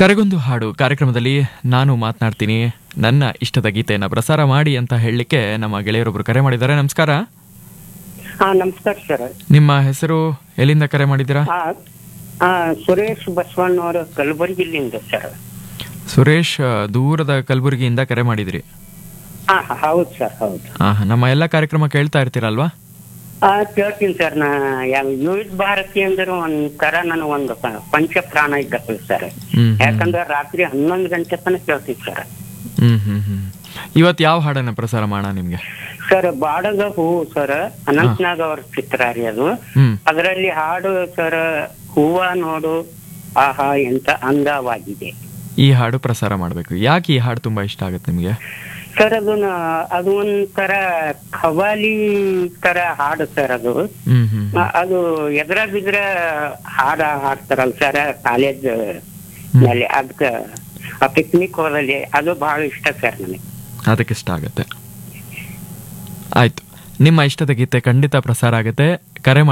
ಕರೆಗೊಂದು ಹಾಡು ಕಾರ್ಯಕ್ರಮದಲ್ಲಿ ನಾನು ಮಾತನಾಡ್ತೀನಿ ನನ್ನ ಇಷ್ಟದ ಗೀತೆಯನ್ನು ಪ್ರಸಾರ ಮಾಡಿ ಅಂತ ಹೇಳಲಿಕ್ಕೆ ನಮ್ಮ ಗೆಳೆಯರೊಬ್ರು ಕರೆ ಮಾಡಿದ್ದಾರೆ ನಮಸ್ಕಾರ ಹಾ ನಮಸ್ಕಾರ ಸರ್ ನಿಮ್ಮ ಹೆಸರು ಎಲ್ಲಿಂದ ಕರೆ ಮಾಡಿದ್ದೀರಾ ಆ, ಆ, ಸುರೇಶ್ ಬಸವಣ್ಣವರು ಕಲಬುರಗಿಲಿಂದ ಸರ್ ಸುರೇಶ್ ಆ, ದೂರದ ಕಲಬುರಗಿಯಿಂದ ಕರೆ ಮಾಡಿದಿರಿ ಹಾ ಹೌದು ಸರ್ ಹೌದು ಆ, ನಮ್ಮ ಎಲ್ಲ ಕಾರ್ಯಕ್ರಮ ಕೇಳ್ತಾ ಇರ್ತೀರಲ್ವಾ ಆ ಕೇಳ್ತೀನಿ ಸರ್ ನಾ ಯಾವ ವಿವಿಧ ಭಾರತಿ ಅಂದ್ರೆ ಒಂಥರ ನನಗೆ ಒಂದು ಪ- ಪಂಚ ಪ್ರಾಣ ಇದ್ದಪ್ಪ ಸರ್ ಹ್ಮ್ ಯಾಕಂದ್ರೆ ರಾತ್ರಿ ಹನ್ನೊಂದು ಗಂಟೆ ತನಕ ಕೇಳ್ತೀವಿ ಸರ್ ಹ್ಮ್ ಹ್ಮ್ ಹ್ಮ್ ಇವತ್ತು ಯಾವ ಹಾಡನ್ನ ಪ್ರಸಾರ ಮಾಡೋಣ ನಿಮ್ಗೆ ಸರ್ ಬಾಡಗ ಹೂವು ಸರ್ ಅನಂತನಾಗ್ ಅವ್ರ ಚಿತ್ರ ರೀ ಅದು ಹ್ಮ್ ಅದರಲ್ಲಿ ಹಾಡು ಸರ್ ಹೂವ ನೋಡು ಆಹಾ ಎಂತ ಅಂದವಾಗಿದೆ ಈ ಹಾಡು ಪ್ರಸಾರ ಮಾಡಬೇಕು ಯಾಕೆ ಈ ಹಾಡು ತುಂಬಾ ಇಷ್ಟ ಆಗುತ್ತೆ ನಿಮ್ಗೆ ಸರ್ ಅದು ನ- ಅದು ಒಂಥರ ಖವಾಲಿ ತರ ಹಾಡು ಸರ್ ಅದು ಹ್ಮ್ ಹ್ಮ್ ಆ, ಅದು ಎದ್ರ ಬಿದ್ರ ಹಾಡ ಹಾಡ್ತಾರಲ್ಲ ಸರ್ ಕಾಲೇಜ್ ನಲ್ಲಿ ಅದಕ್ಕ ಆ ಪಿಕ್ನಿಕ್ ಹೋದಲ್ಲಿ ಅದು ಬಹಳ ಇಷ್ಟ ಸರ್ ನನಗೆ ಅದಕ್ಕೆ ಇಷ್ಟ ಆಗುತ್ತೆ ಆಯ್ತು ನಿಮ್ಮ ಇಷ್ಟದ ಗೀತೆ ಖಂಡಿತ ಪ್ರಸಾರ ಆಗುತ್ತೆ ಕರೆ